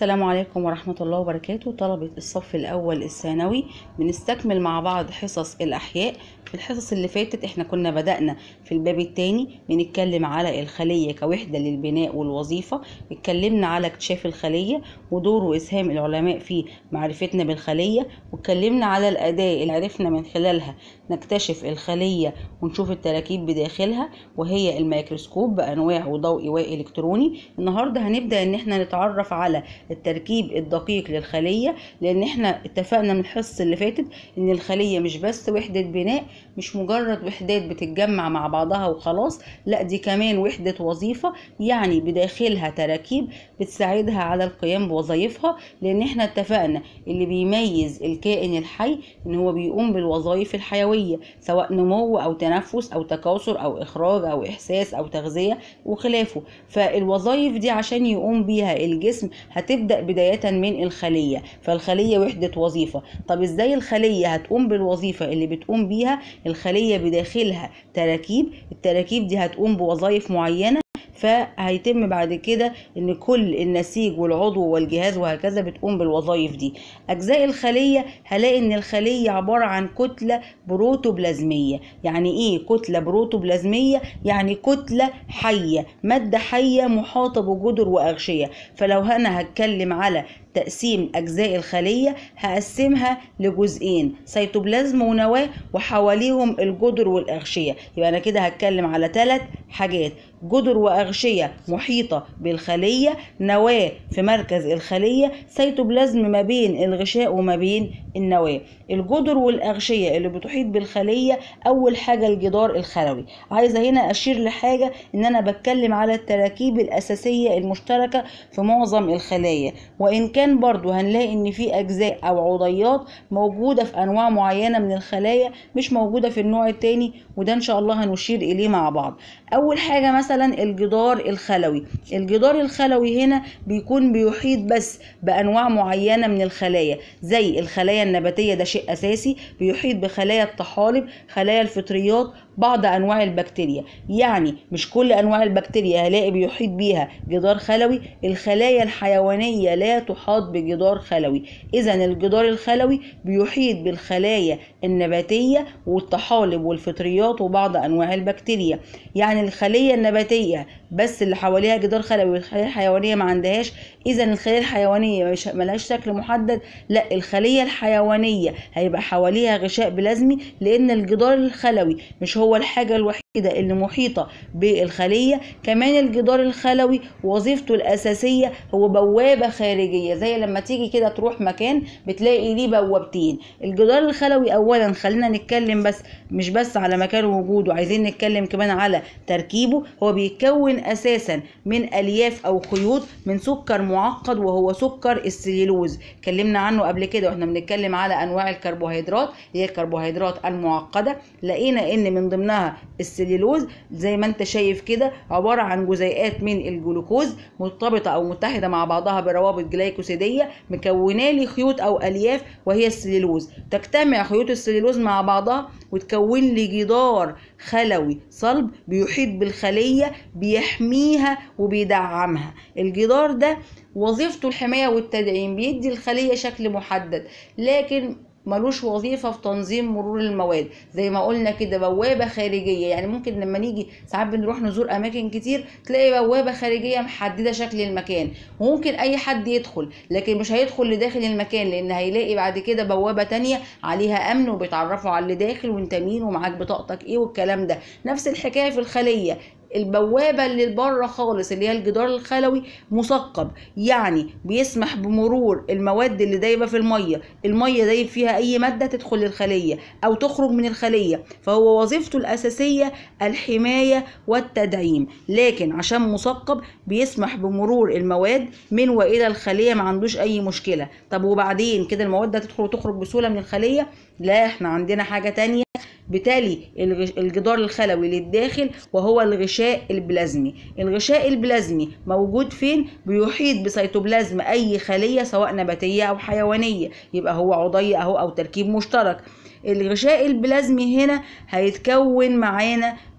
السلام عليكم ورحمة الله وبركاته طلبة الصف الأول الثانوي بنستكمل مع بعض حصص الأحياء في الحصص اللي فاتت احنا كنا بدأنا في الباب الثاني بنتكلم على الخلية كوحدة للبناء والوظيفة اتكلمنا على اكتشاف الخلية ودور وإسهام العلماء في معرفتنا بالخلية واتكلمنا على الأداة اللي عرفنا من خلالها نكتشف الخلية ونشوف التراكيب بداخلها وهي الميكروسكوب بأنواع وضوئي وإلكتروني النهاردة هنبدأ ان احنا نتعرف على التركيب الدقيق للخلية لأن احنا اتفقنا من الحصة اللي فاتت إن الخلية مش بس وحدة بناء مش مجرد وحدات بتتجمع مع بعضها وخلاص لا دي كمان وحدة وظيفة يعني بداخلها تراكيب بتساعدها على القيام بوظائفها لأن احنا اتفقنا اللي بيميز الكائن الحي إن هو بيقوم بالوظائف الحيوية سواء نمو أو تنفس أو تكاثر أو إخراج أو إحساس أو تغذية وخلافه فالوظائف دي عشان يقوم بيها الجسم هتبدأ بداية من الخلية فالخلية وحدة وظيفة طب ازاي الخلية هتقوم بالوظيفة اللي بتقوم بيها الخلية بداخلها تراكيب التراكيب دي هتقوم بوظائف معينة فهيتم بعد كده ان كل النسيج والعضو والجهاز وهكذا بتقوم بالوظائف دي اجزاء الخليه هلاقي ان الخليه عباره عن كتله بروتوبلازميه يعني ايه كتله بروتوبلازميه يعني كتله حيه ماده حيه محاطه بجدر واغشيه فلو انا هتكلم على تقسيم أجزاء الخلية هقسمها لجزئين سيتوبلازم ونواة وحواليهم الجدر والأغشية يبقى أنا كده هتكلم على ثلاث حاجات جدر وأغشية محيطة بالخلية نواة في مركز الخلية سيتوبلازم ما بين الغشاء وما بين النواة الجدر والأغشية اللي بتحيط بالخلية أول حاجة الجدار الخلوي عايزة هنا أشير لحاجة إن أنا بتكلم على التراكيب الأساسية المشتركة في معظم الخلايا وإن كان برضو هنلاقي إن في أجزاء أو عضيات موجودة في أنواع معينة من الخلايا مش موجودة في النوع التاني وده إن شاء الله هنشير إليه مع بعض أول حاجة مثلا الجدار الخلوي الجدار الخلوي هنا بيكون بيحيط بس بأنواع معينة من الخلايا زي الخلايا النباتية ده شيء أساسي بيحيط بخلايا الطحالب خلايا الفطريات بعض انواع البكتيريا يعني مش كل انواع البكتيريا هلاقي بيحيط بيها جدار خلوي الخلايا الحيوانيه لا تحاط بجدار خلوي اذا الجدار الخلوي بيحيط بالخلايا النباتيه والطحالب والفطريات وبعض انواع البكتيريا يعني الخليه النباتيه بس اللي حواليها جدار خلوي والخلايا الحيوانيه ما عندهاش اذا الخلايا الحيوانيه مش ملهاش شكل محدد لا الخليه الحيوانيه هيبقى حواليها غشاء بلازمي لان الجدار الخلوي مش هو الحاجه الوحيده اللي محيطه بالخليه كمان الجدار الخلوي وظيفته الاساسيه هو بوابه خارجيه زي لما تيجي كده تروح مكان بتلاقي ليه بوابتين الجدار الخلوي اولا خلينا نتكلم بس مش بس على مكان وجوده عايزين نتكلم كمان على تركيبه هو بيتكون اساسا من الياف او خيوط من سكر معقد وهو سكر السليلوز اتكلمنا عنه قبل كده واحنا بنتكلم على انواع الكربوهيدرات هي الكربوهيدرات المعقده لقينا ان من ضمنها السليلوز زي ما انت شايف كده عباره عن جزيئات من الجلوكوز مرتبطه او متحده مع بعضها بروابط جلايكوسيديه مكونه لي خيوط او الياف وهي السليلوز تجتمع خيوط السليلوز مع بعضها وتكون لي جدار خلوي صلب بيحيط بالخليه بيحميها وبيدعمها الجدار ده وظيفته الحمايه والتدعيم بيدي الخليه شكل محدد لكن ملوش وظيفه في تنظيم مرور المواد زي ما قلنا كده بوابه خارجيه يعني ممكن لما نيجي ساعات بنروح نزور اماكن كتير تلاقي بوابه خارجيه محدده شكل المكان وممكن اي حد يدخل لكن مش هيدخل لداخل المكان لان هيلاقي بعد كده بوابه تانية عليها امن وبيتعرفوا على اللي داخل وانت مين ومعاك بطاقتك ايه والكلام ده نفس الحكايه في الخليه البوابة اللي بره خالص اللي هي الجدار الخلوي مثقب يعني بيسمح بمرور المواد اللي دايبة في المية المية دايب فيها أي مادة تدخل للخلية أو تخرج من الخلية فهو وظيفته الأساسية الحماية والتدعيم لكن عشان مثقب بيسمح بمرور المواد من وإلى الخلية ما عندوش أي مشكلة طب وبعدين كده المواد هتدخل وتخرج بسهولة من الخلية لا احنا عندنا حاجة تانية بتالي الجدار الخلوي للداخل وهو الغشاء البلازمي الغشاء البلازمي موجود فين بيحيط بسيتوبلازم اي خليه سواء نباتيه او حيوانيه يبقى هو عضيه اهو او تركيب مشترك الغشاء البلازمي هنا هيتكون معانا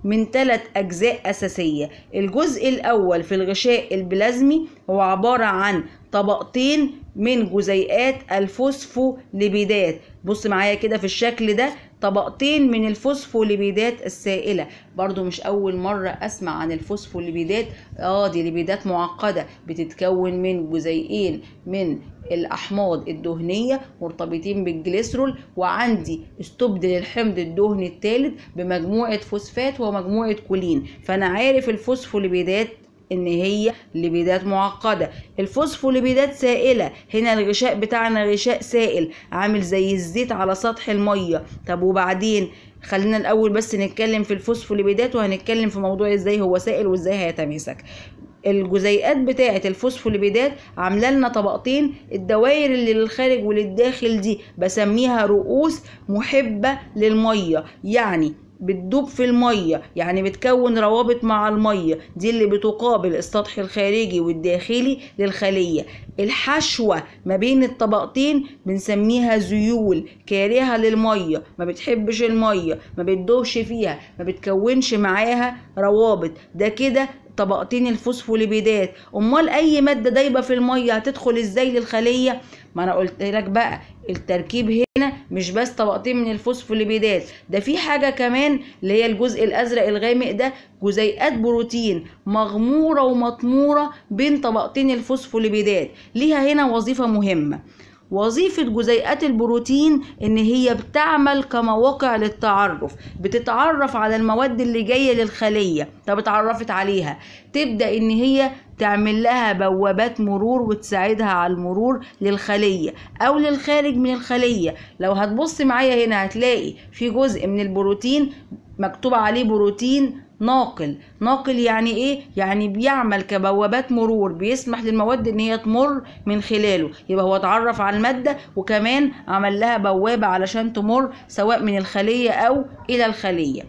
من ثلاث أجزاء أساسية الجزء الأول في الغشاء البلازمي هو عبارة عن طبقتين من جزيئات الفوسفوليبيدات بص معايا كده في الشكل ده طبقتين من الفوسفوليبيدات السائلة برضو مش أول مرة أسمع عن الفوسفوليبيدات آه دي ليبيدات معقدة بتتكون من جزيئين من الأحماض الدهنية مرتبطين بالجليسرول وعندي استبدل الحمض الدهني الثالث بمجموعة فوسفات ومجموعة كولين فأنا عارف الفوسفوليبيدات ان هي ليبيدات معقده الفوسفوليبيدات سائله هنا الغشاء بتاعنا غشاء سائل عامل زي الزيت على سطح الميه طب وبعدين خلينا الاول بس نتكلم في الفوسفوليبيدات وهنتكلم في موضوع ازاي هو سائل وازاي هيتماسك الجزيئات بتاعه الفوسفوليبيدات عامله لنا طبقتين الدوائر اللي للخارج وللداخل دي بسميها رؤوس محبه للميه يعني بتدوب في المية يعني بتكون روابط مع المية دي اللي بتقابل السطح الخارجي والداخلي للخلية الحشوة ما بين الطبقتين بنسميها زيول كارهة للمية ما بتحبش المية ما بتدوبش فيها ما بتكونش معاها روابط ده كده طبقتين الفوسفوليبيدات امال اي ماده دايبه في الميه هتدخل ازاي للخليه ما انا قلت لك بقى التركيب هنا مش بس طبقتين من الفوسفوليبيدات ده في حاجه كمان اللي هي الجزء الازرق الغامق ده جزيئات بروتين مغموره ومطموره بين طبقتين الفوسفوليبيدات ليها هنا وظيفه مهمه وظيفة جزيئات البروتين إن هي بتعمل كمواقع للتعرف بتتعرف على المواد اللي جاية للخلية طب اتعرفت عليها تبدأ إن هي تعمل لها بوابات مرور وتساعدها على المرور للخلية أو للخارج من الخلية لو هتبص معايا هنا هتلاقي في جزء من البروتين مكتوب عليه بروتين ناقل ناقل يعني ايه يعني بيعمل كبوابات مرور بيسمح للمواد ان هي تمر من خلاله يبقى هو اتعرف على الماده وكمان عمل لها بوابه علشان تمر سواء من الخليه او الى الخليه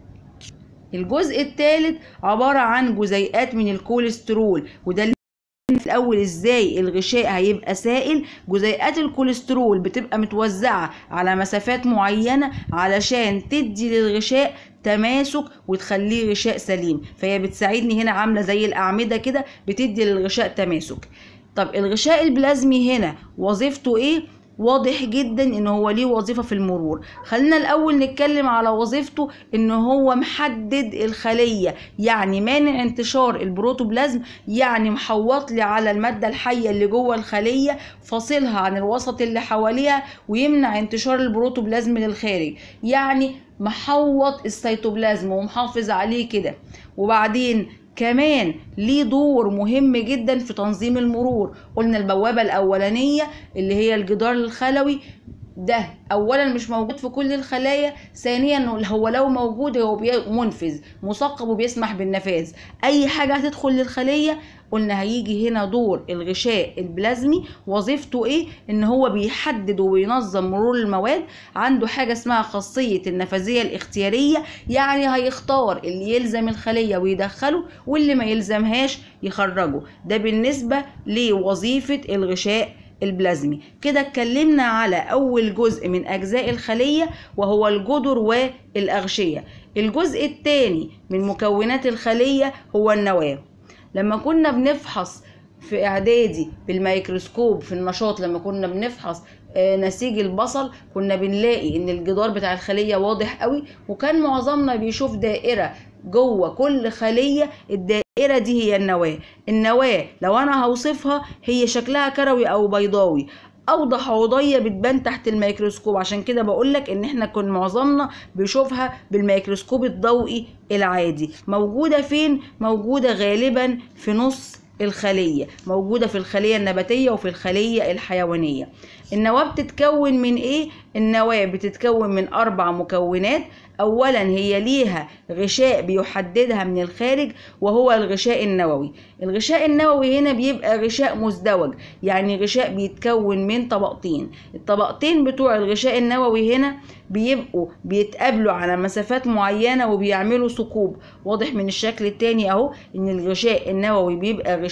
الجزء الثالث عباره عن جزيئات من الكوليسترول وده اللي في الاول ازاي الغشاء هيبقى سائل جزيئات الكوليسترول بتبقى متوزعه على مسافات معينه علشان تدي للغشاء تماسك وتخليه غشاء سليم فهي بتساعدني هنا عامله زي الاعمده كده بتدي للغشاء تماسك طب الغشاء البلازمي هنا وظيفته ايه واضح جدا ان هو ليه وظيفه في المرور خلينا الاول نتكلم على وظيفته ان هو محدد الخليه يعني مانع انتشار البروتوبلازم يعني محوط لي على الماده الحيه اللي جوه الخليه فاصلها عن الوسط اللي حواليها ويمنع انتشار البروتوبلازم للخارج يعني محوط السيتوبلازم ومحافظ عليه كده وبعدين كمان ليه دور مهم جدا في تنظيم المرور قلنا البوابة الأولانية اللي هي الجدار الخلوي ده اولا مش موجود في كل الخلايا ثانيا هو لو موجود هو منفذ مثقب وبيسمح بالنفاذ اي حاجه هتدخل للخليه قلنا هيجي هنا دور الغشاء البلازمي وظيفته ايه ان هو بيحدد وبينظم مرور المواد عنده حاجه اسمها خاصيه النفاذيه الاختياريه يعني هيختار اللي يلزم الخليه ويدخله واللي ما يلزمهاش يخرجه ده بالنسبه لوظيفه الغشاء البلازمي كده اتكلمنا على اول جزء من اجزاء الخليه وهو الجدر والاغشيه الجزء الثاني من مكونات الخليه هو النواه لما كنا بنفحص في اعدادي بالميكروسكوب في النشاط لما كنا بنفحص نسيج البصل كنا بنلاقي ان الجدار بتاع الخليه واضح قوي وكان معظمنا بيشوف دائره جوه كل خليه الدائره دي هي النواه النواه لو انا هوصفها هي شكلها كروي او بيضاوي اوضح عضيه بتبان تحت الميكروسكوب عشان كده بقولك ان احنا كنا معظمنا بيشوفها بالميكروسكوب الضوئي العادي موجوده فين موجوده غالبا في نص الخلية موجودة في الخلية النباتية وفي الخلية الحيوانية النواة بتتكون من ايه؟ النواة بتتكون من أربع مكونات أولا هي ليها غشاء بيحددها من الخارج وهو الغشاء النووي الغشاء النووي هنا بيبقى غشاء مزدوج يعني غشاء بيتكون من طبقتين الطبقتين بتوع الغشاء النووي هنا بيبقوا بيتقابلوا على مسافات معينة وبيعملوا ثقوب واضح من الشكل التاني اهو ان الغشاء النووي بيبقى غشاء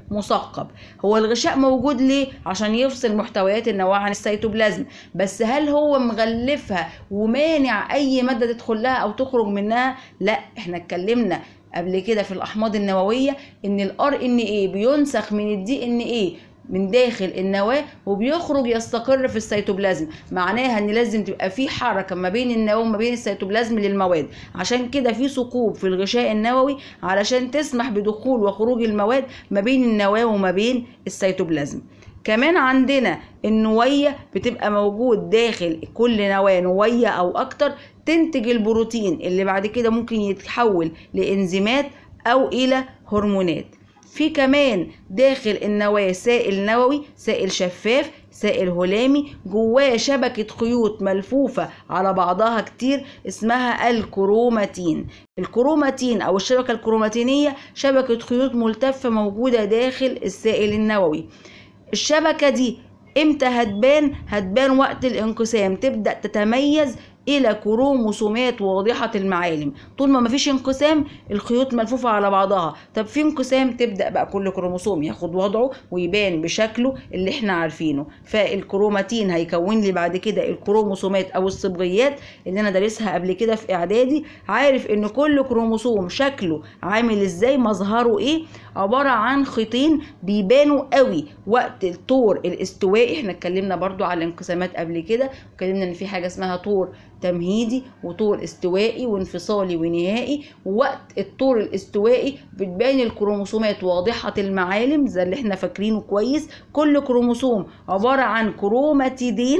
مثقب هو الغشاء موجود ليه عشان يفصل محتويات النواه عن السيتوبلازم بس هل هو مغلفها ومانع اي ماده تدخل لها او تخرج منها لا احنا اتكلمنا قبل كده في الاحماض النوويه ان الار ان ايه بينسخ من الدي ان ايه من داخل النواه وبيخرج يستقر في السيتوبلازم معناها ان لازم تبقى في حركه ما بين النواه وما بين السيتوبلازم للمواد عشان كده في ثقوب في الغشاء النووي علشان تسمح بدخول وخروج المواد ما بين النواه وما بين السيتوبلازم كمان عندنا النوية بتبقى موجود داخل كل نواة نوية أو أكتر تنتج البروتين اللي بعد كده ممكن يتحول لإنزيمات أو إلى هرمونات في كمان داخل النواة سائل نووي سائل شفاف سائل هلامي جواه شبكة خيوط ملفوفة على بعضها كتير اسمها الكروماتين الكروماتين أو الشبكة الكروماتينية شبكة خيوط ملتفة موجودة داخل السائل النووي الشبكة دي امتى هتبان هتبان وقت الانقسام تبدأ تتميز الى كروموسومات واضحه المعالم طول ما مفيش انقسام الخيوط ملفوفه على بعضها طب في انقسام تبدا بقى كل كروموسوم ياخد وضعه ويبان بشكله اللي احنا عارفينه فالكروماتين هيكون لي بعد كده الكروموسومات او الصبغيات اللي انا دارسها قبل كده في اعدادي عارف ان كل كروموسوم شكله عامل ازاي مظهره ايه عباره عن خيطين بيبانوا قوي وقت الطور الاستوائي احنا اتكلمنا برضو على الانقسامات قبل كده واتكلمنا ان في حاجه اسمها طور تمهيدي وطور استوائي وانفصالي ونهائي ووقت الطور الاستوائي بتبان الكروموسومات واضحة المعالم زي اللي احنا فاكرينه كويس كل كروموسوم عبارة عن كروماتيدين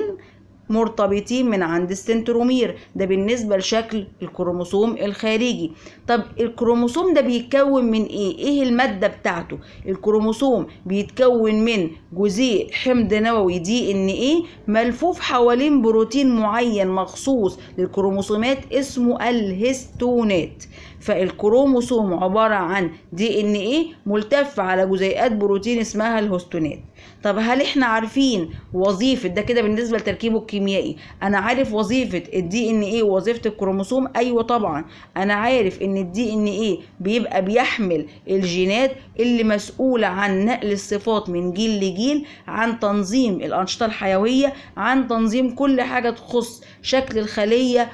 مرتبطين من عند السنترومير ده بالنسبة لشكل الكروموسوم الخارجي طب الكروموسوم ده بيتكون من ايه ايه المادة بتاعته الكروموسوم بيتكون من جزيء حمض نووي دي ان ايه ملفوف حوالين بروتين معين مخصوص للكروموسومات اسمه الهستونات فالكروموسوم عبارة عن دي ان ايه ملتف على جزيئات بروتين اسمها الهستونات طب هل احنا عارفين وظيفة ده كده بالنسبة لتركيبه الكيميائي انا عارف وظيفة الدي ان ايه ووظيفة الكروموسوم ايوه طبعا انا عارف ان الدي ان ايه بيبقى بيحمل الجينات اللي مسؤولة عن نقل الصفات من جيل لجيل عن تنظيم الانشطة الحيوية عن تنظيم كل حاجة تخص شكل الخلية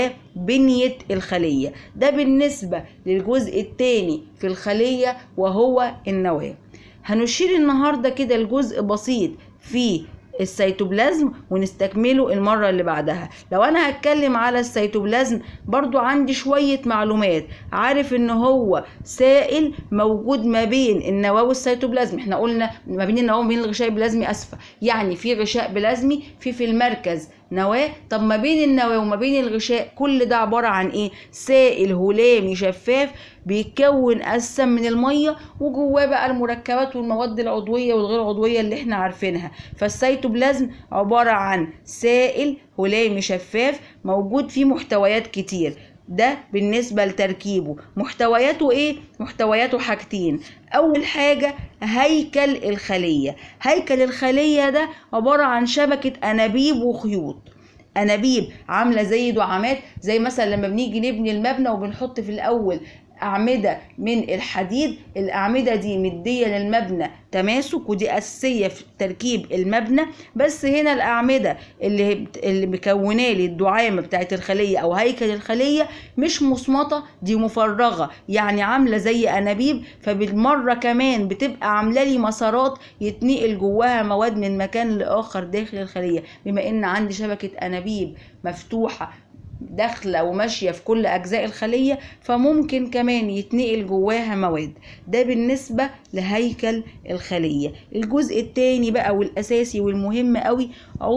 وبنية الخلية ده بالنسبة للجزء الثاني في الخلية وهو النواة هنشير النهاردة كده لجزء بسيط في السيتوبلازم ونستكمله المرة اللي بعدها لو انا هتكلم على السيتوبلازم برضو عندي شوية معلومات عارف ان هو سائل موجود ما بين النواة والسيتوبلازم احنا قلنا ما بين النواة وما بين الغشاء البلازمي اسفة يعني في غشاء بلازمي في في المركز نواة طب ما بين النواة وما بين الغشاء كل ده عبارة عن ايه سائل هلامي شفاف بيتكون أسم من المية وجواه بقى المركبات والمواد العضوية والغير عضوية اللي احنا عارفينها فالسيتوبلازم عبارة عن سائل هلامي شفاف موجود فيه محتويات كتير ده بالنسبة لتركيبه محتوياته ايه؟ محتوياته حاجتين أول حاجة هيكل الخلية هيكل الخلية ده عبارة عن شبكة أنابيب وخيوط أنابيب عاملة زي دعامات زي مثلا لما بنيجي نبني المبنى وبنحط في الأول أعمدة من الحديد الأعمدة دي مدية للمبنى تماسك ودي أساسية في تركيب المبنى بس هنا الأعمدة اللي اللي مكوناه لي الدعامة بتاعت الخلية أو هيكل الخلية مش مصمطة دي مفرغة يعني عاملة زي أنابيب فبالمرة كمان بتبقى عاملة لي مسارات يتنقل جواها مواد من مكان لآخر داخل الخلية بما إن عندي شبكة أنابيب مفتوحة داخلة وماشية في كل أجزاء الخلية فممكن كمان يتنقل جواها مواد ده بالنسبة لهيكل الخلية الجزء التاني بقى والأساسي والمهم قوي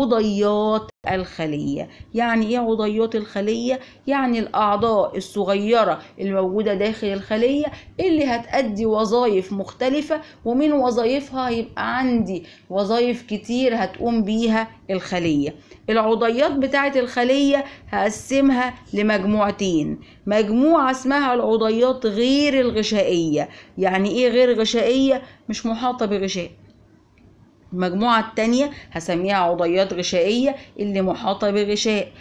عضيات الخلية يعني ايه عضيات الخلية يعني الأعضاء الصغيرة الموجودة داخل الخلية اللي هتأدي وظائف مختلفة ومن وظائفها يبقى عندي وظائف كتير هتقوم بيها الخلية العضيات بتاعة الخلية هقسمها لمجموعتين مجموعة اسمها العضيات غير الغشائية يعني ايه غير غشائية مش محاطة بغشاء المجموعة التانية هسميها عضيات غشائية اللي محاطة بغشاء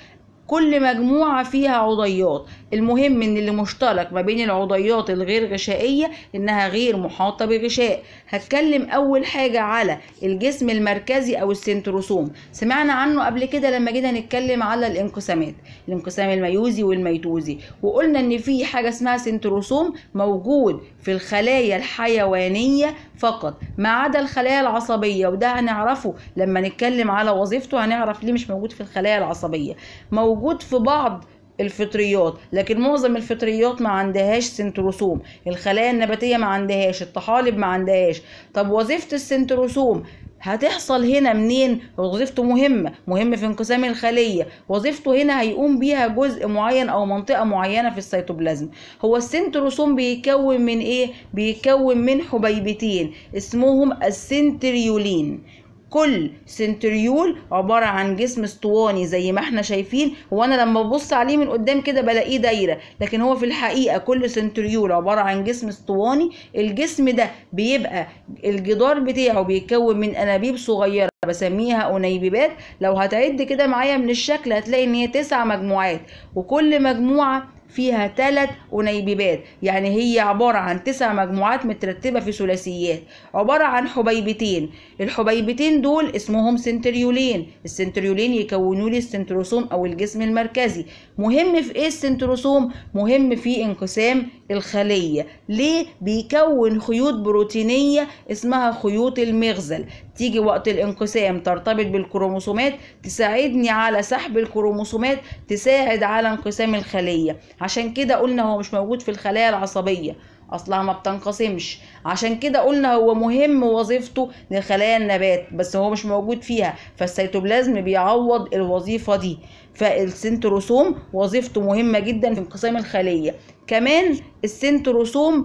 كل مجموعة فيها عضيات المهم ان اللي مشترك ما بين العضيات الغير غشائية انها غير محاطة بغشاء هتكلم اول حاجة على الجسم المركزي او السنتروسوم سمعنا عنه قبل كده لما جينا نتكلم على الانقسامات الانقسام الميوزي والميتوزي وقلنا ان في حاجة اسمها سنتروسوم موجود في الخلايا الحيوانية فقط ما عدا الخلايا العصبية وده هنعرفه لما نتكلم على وظيفته هنعرف ليه مش موجود في الخلايا العصبية موجود في بعض الفطريات لكن معظم الفطريات ما عندهاش سنتروسوم الخلايا النباتيه ما عندهاش الطحالب ما عندهاش طب وظيفه السنتروسوم هتحصل هنا منين وظيفته مهمة مهم في انقسام الخلية وظيفته هنا هيقوم بيها جزء معين أو منطقة معينة في السيتوبلازم هو السنتروسوم بيكون من إيه؟ بيكون من حبيبتين اسمهم السنتريولين كل سنتريول عبارة عن جسم اسطواني زي ما احنا شايفين وانا لما ببص عليه من قدام كده بلاقيه دايرة لكن هو في الحقيقة كل سنتريول عبارة عن جسم اسطواني الجسم ده بيبقى الجدار بتاعه بيتكون من انابيب صغيرة بسميها أنيبيبات لو هتعد كده معايا من الشكل هتلاقي ان هي تسع مجموعات وكل مجموعة فيها ثلاث أنيبيبات يعني هي عبارة عن تسع مجموعات مترتبة في ثلاثيات عبارة عن حبيبتين الحبيبتين دول اسمهم سنتريولين السنتريولين يكونوا لي السنتروسوم أو الجسم المركزي مهم في ايه السنتروسوم مهم في انقسام الخلية ليه بيكون خيوط بروتينية اسمها خيوط المغزل تيجي وقت الانقسام ترتبط بالكروموسومات تساعدني على سحب الكروموسومات تساعد على انقسام الخلية عشان كده قلنا هو مش موجود في الخلايا العصبية اصلها ما بتنقسمش عشان كده قلنا هو مهم وظيفته لخلايا النبات بس هو مش موجود فيها فالسيتوبلازم بيعوض الوظيفة دي فالسنتروسوم وظيفته مهمة جدا في انقسام الخلية كمان السنتروسوم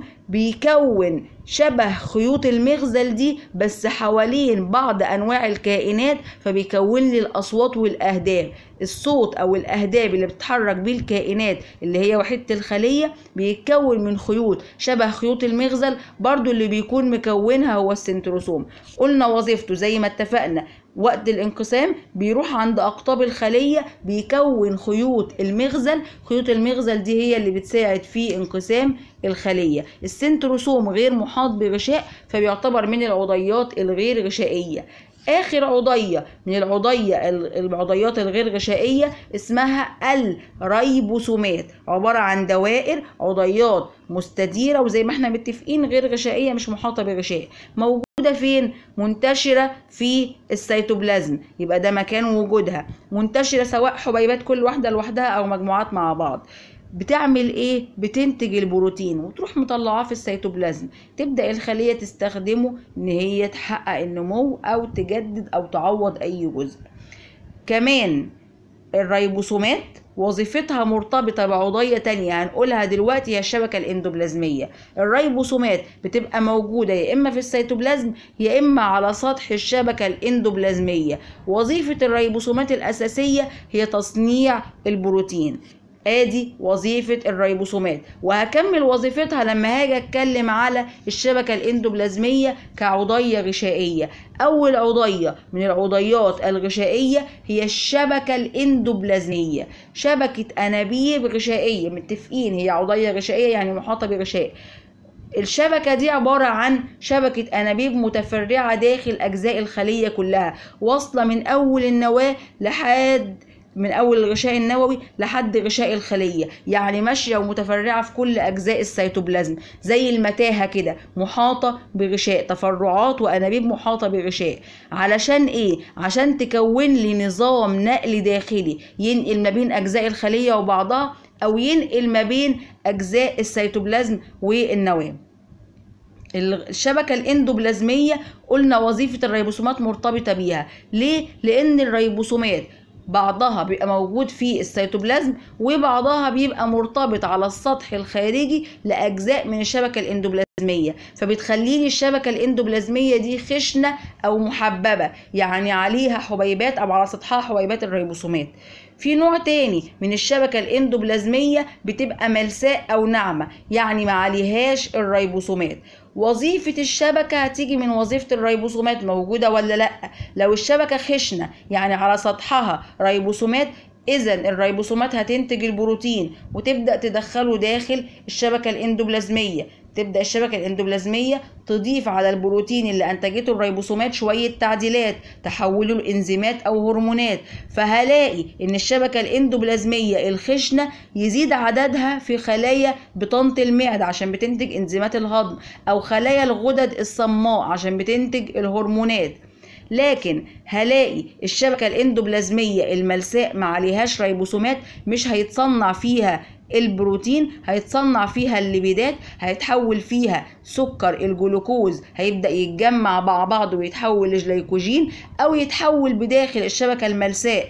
بيكون شبه خيوط المغزل دي بس حوالين بعض انواع الكائنات فبيكون لي الاصوات والاهداب الصوت او الاهداب اللي بتتحرك بيه الكائنات اللي هي وحده الخليه بيتكون من خيوط شبه خيوط المغزل برضو اللي بيكون مكونها هو السنتروسوم قلنا وظيفته زي ما اتفقنا وقت الانقسام بيروح عند اقطاب الخليه بيكون خيوط المغزل خيوط المغزل دي هي اللي بتساعد في انقسام الخليه السنتروسوم غير محاط بغشاء فبيعتبر من العضيات الغير غشائيه اخر عضيه من العضيه العضيات الغير غشائيه اسمها الريبوسومات عباره عن دوائر عضيات مستديره وزي ما احنا متفقين غير غشائيه مش محاطه بغشاء موجوده فين منتشره في السيتوبلازم يبقى ده مكان وجودها منتشره سواء حبيبات كل واحده لوحدها او مجموعات مع بعض بتعمل ايه بتنتج البروتين وتروح مطلعاه في السيتوبلازم تبدا الخليه تستخدمه ان هي تحقق النمو او تجدد او تعوض اي جزء كمان الريبوسومات وظيفتها مرتبطة بعضية تانية هنقولها دلوقتي هي الشبكة الاندوبلازمية الريبوسومات بتبقى موجودة يا إما في السيتوبلازم يا إما على سطح الشبكة الاندوبلازمية وظيفة الريبوسومات الأساسية هي تصنيع البروتين ادي وظيفة الريبوسومات وهكمل وظيفتها لما هاجي اتكلم على الشبكة الاندوبلازمية كعضية غشائية اول عضية من العضيات الغشائية هي الشبكة الاندوبلازمية شبكة انابيب غشائية متفقين هي عضية غشائية يعني محاطة بغشاء الشبكة دي عبارة عن شبكة أنابيب متفرعة داخل أجزاء الخلية كلها واصلة من أول النواة لحد من اول الغشاء النووي لحد غشاء الخليه يعني ماشيه ومتفرعه في كل اجزاء السيتوبلازم زي المتاهه كده محاطه بغشاء تفرعات وانابيب محاطه بغشاء علشان ايه عشان تكون لي نظام نقل داخلي ينقل ما بين اجزاء الخليه وبعضها او ينقل ما بين اجزاء السيتوبلازم والنواه الشبكة الاندوبلازمية قلنا وظيفة الريبوسومات مرتبطة بيها ليه؟ لأن الريبوسومات بعضها بيبقى موجود في السيتوبلازم وبعضها بيبقى مرتبط على السطح الخارجي لاجزاء من الشبكه الاندوبلازميه فبتخلي لي الشبكه الاندوبلازميه دي خشنه او محببه يعني عليها حبيبات او على سطحها حبيبات الريبوسومات في نوع تاني من الشبكة الاندوبلازمية بتبقى ملساء أو ناعمة يعني ما عليهاش الريبوسومات وظيفة الشبكة هتيجي من وظيفة الريبوسومات موجودة ولا لأ لو الشبكة خشنة يعني على سطحها ريبوسومات اذا الريبوسومات هتنتج البروتين وتبدا تدخله داخل الشبكه الاندوبلازميه تبدا الشبكه الاندوبلازميه تضيف على البروتين اللي انتجته الريبوسومات شويه تعديلات تحوله لانزيمات او هرمونات فهلاقي ان الشبكه الاندوبلازميه الخشنه يزيد عددها في خلايا بطانه المعده عشان بتنتج انزيمات الهضم او خلايا الغدد الصماء عشان بتنتج الهرمونات لكن هلاقي الشبكة الاندوبلازمية الملساء ما عليهاش ريبوسومات مش هيتصنع فيها البروتين هيتصنع فيها الليبيدات هيتحول فيها سكر الجلوكوز هيبدأ يتجمع مع بعض ويتحول لجليكوجين أو يتحول بداخل الشبكة الملساء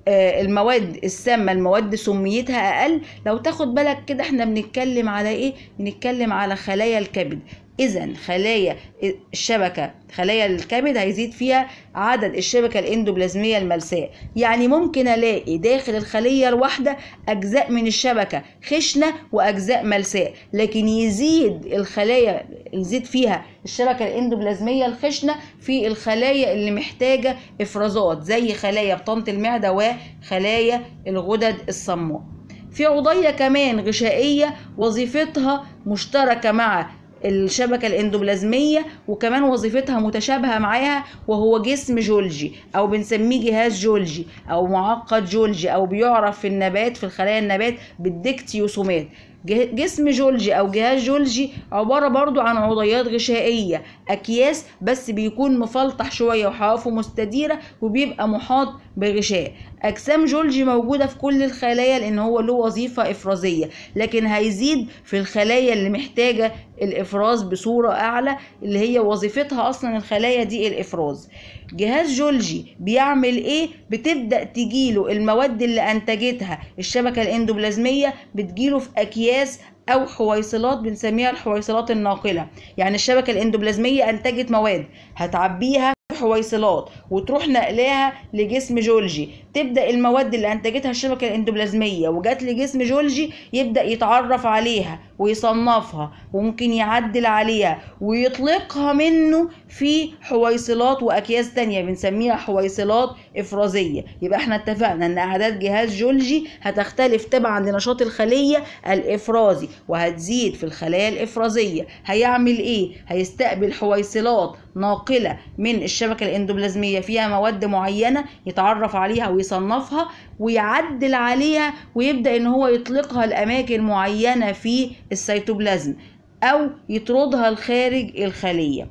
المواد السامه المواد سميتها اقل لو تاخد بالك كده احنا بنتكلم على ايه بنتكلم على خلايا الكبد اذا خلايا الشبكه خلايا الكبد هيزيد فيها عدد الشبكه الاندوبلازميه الملساء يعني ممكن الاقي داخل الخليه الواحده اجزاء من الشبكه خشنه واجزاء ملساء لكن يزيد الخلايا يزيد فيها الشبكه الاندوبلازميه الخشنه في الخلايا اللي محتاجه افرازات زي خلايا بطانه المعده وخلايا الغدد الصماء في عضيه كمان غشائيه وظيفتها مشتركه مع الشبكة الاندوبلازمية وكمان وظيفتها متشابهة معاها وهو جسم جولجي أو بنسميه جهاز جولجي أو معقد جولجي أو بيعرف في النبات في الخلايا النبات بالديكتيوسومات جسم جولجي او جهاز جولجي عباره برضو عن عضيات غشائيه اكياس بس بيكون مفلطح شويه وحوافه مستديره وبيبقى محاط بغشاء اجسام جولجي موجوده في كل الخلايا لان هو له وظيفه افرازيه لكن هيزيد في الخلايا اللي محتاجه الافراز بصوره اعلى اللي هي وظيفتها اصلا الخلايا دي الافراز جهاز جولجي بيعمل ايه بتبدا تجيله المواد اللي انتجتها الشبكه الاندوبلازميه بتجيله في اكياس او حويصلات بنسميها الحويصلات الناقله يعني الشبكه الاندوبلازميه انتجت مواد هتعبيها حويصلات وتروح نقلاها لجسم جولجي تبدا المواد اللي انتجتها الشبكه الاندوبلازميه وجات لجسم جولجي يبدا يتعرف عليها ويصنفها وممكن يعدل عليها ويطلقها منه في حويصلات واكياس تانية بنسميها حويصلات افرازيه يبقى احنا اتفقنا ان اعداد جهاز جولجي هتختلف تبعا لنشاط الخليه الافرازي وهتزيد في الخلايا الافرازيه هيعمل ايه هيستقبل حويصلات ناقله من الشبكه الاندوبلازميه فيها مواد معينه يتعرف عليها ويصنفها ويعدل عليها ويبدا ان هو يطلقها لاماكن معينه في السيتوبلازم او يطردها لخارج الخليه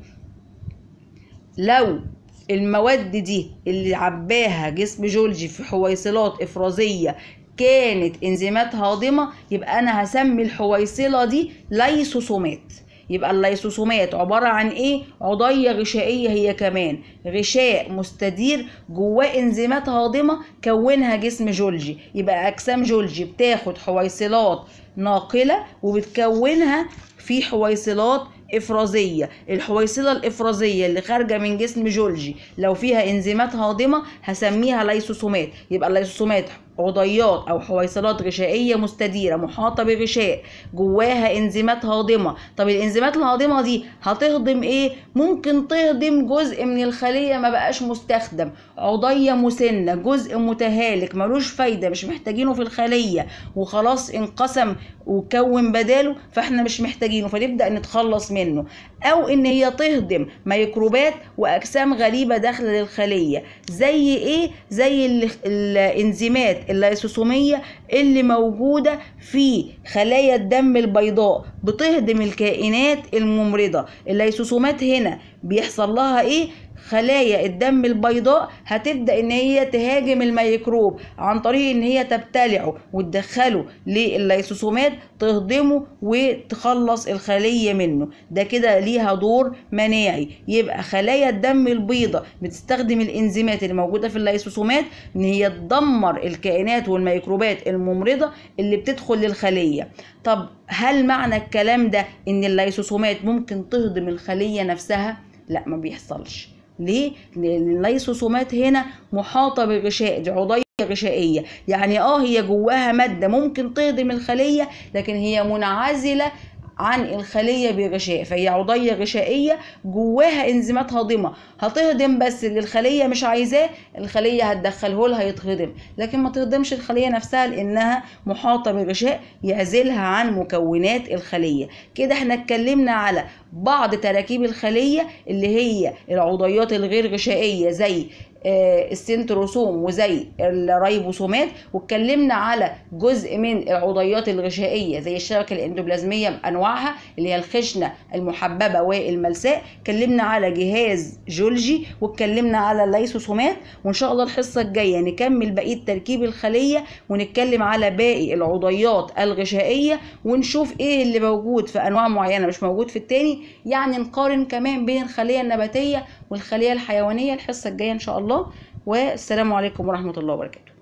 لو المواد دي اللي عباها جسم جولجي في حويصلات افرازيه كانت انزيمات هاضمه يبقى انا هسمي الحويصله دي ليسوسومات يبقى الليسوسومات عبارة عن ايه عضية غشائية هي كمان غشاء مستدير جواه انزيمات هاضمة كونها جسم جولجي يبقى اجسام جولجي بتاخد حويصلات ناقلة وبتكونها في حويصلات افرازيه الحويصله الافرازيه اللي خارجه من جسم جولجي لو فيها انزيمات هاضمه هسميها ليسوسومات يبقى الليسوسومات عضيات او حويصلات غشائيه مستديره محاطه بغشاء جواها انزيمات هاضمه طب الانزيمات الهاضمه دي هتهضم ايه ممكن تهضم جزء من الخليه ما بقاش مستخدم عضيه مسنه جزء متهالك ملوش فايده مش محتاجينه في الخليه وخلاص انقسم وكون بداله فاحنا مش محتاجينه فنبدا نتخلص منه او ان هي تهضم ميكروبات واجسام غريبه داخله للخليه زي ايه زي الانزيمات الليسوسوميه اللي موجوده في خلايا الدم البيضاء بتهضم الكائنات الممرضه الليسوسومات هنا بيحصل لها ايه خلايا الدم البيضاء هتبدا ان هي تهاجم الميكروب عن طريق ان هي تبتلعه وتدخله للليسوسومات تهضمه وتخلص الخليه منه ده كده ليها دور مناعي يبقى خلايا الدم البيضاء بتستخدم الانزيمات اللي موجوده في الليسوسومات ان هي تدمر الكائنات والميكروبات الممرضه اللي بتدخل للخليه طب هل معنى الكلام ده ان الليسوسومات ممكن تهضم الخليه نفسها لا ما بيحصلش ليه؟ لأن الليسوسومات هنا محاطة بغشاء دي عضية غشائية يعني اه هي جواها مادة ممكن تهضم الخلية لكن هي منعزلة عن الخليه بغشاء فهي عضيه غشائيه جواها انزيمات هاضمه هتهضم بس اللي الخليه مش عايزاه الخليه هتدخله لها يتهضم لكن ما تهضمش الخليه نفسها لانها محاطه بغشاء يعزلها عن مكونات الخليه كده احنا اتكلمنا على بعض تراكيب الخليه اللي هي العضيات الغير غشائيه زي السنتروسوم وزي الريبوسومات واتكلمنا على جزء من العضيات الغشائيه زي الشبكه الاندوبلازميه بانواعها اللي هي الخشنه المحببه والملساء اتكلمنا على جهاز جولجي واتكلمنا على الليسوسومات وان شاء الله الحصه الجايه نكمل بقيه تركيب الخليه ونتكلم على باقي العضيات الغشائيه ونشوف ايه اللي موجود في انواع معينه مش موجود في التاني يعني نقارن كمان بين الخليه النباتيه والخليه الحيوانيه الحصه الجايه ان شاء الله والسلام عليكم ورحمه الله وبركاته